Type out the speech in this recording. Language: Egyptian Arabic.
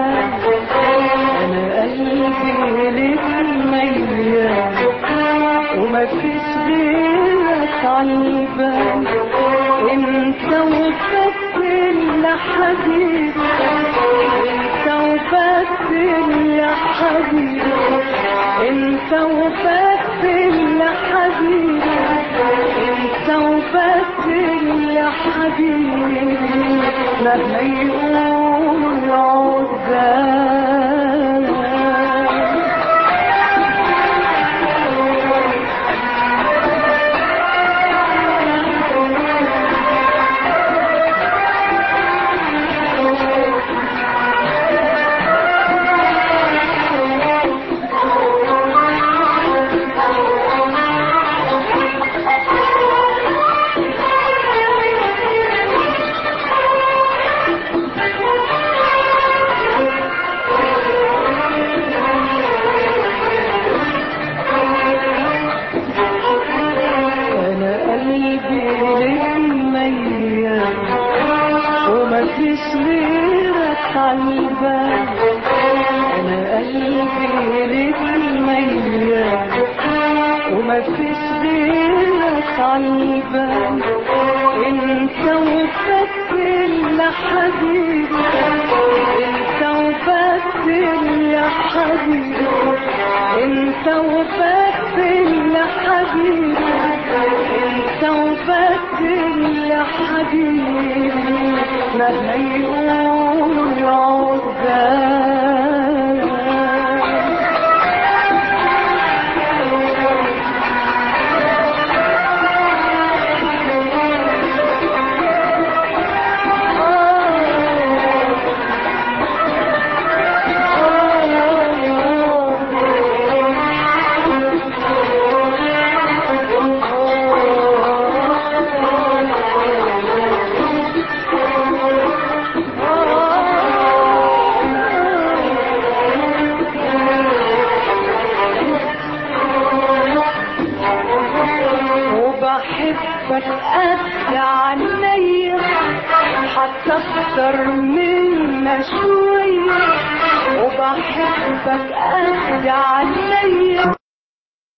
عالبال انا قلبي لك ميال ومفيش غيرك عالبال انت وفاكر يا حبيبي انت وفاكر يا حبيبي انت وفاكر يا حبيبي انت وفاكر يا حبيبي مهما يقول عزال انا قلبي لك ميال ومفيش غيرك عالبال انا قلبي لك ميال ومفيش غيرك عالبال انت وفاكر يا حبيبي انت وفاكر يا حبيبي انت وفاكر يا حبيبي انت وفاكر يا حبيبي مهما يقول عزال وبحبك قد عينيا حتى اكتر منا شوية وبحبك قد عينيا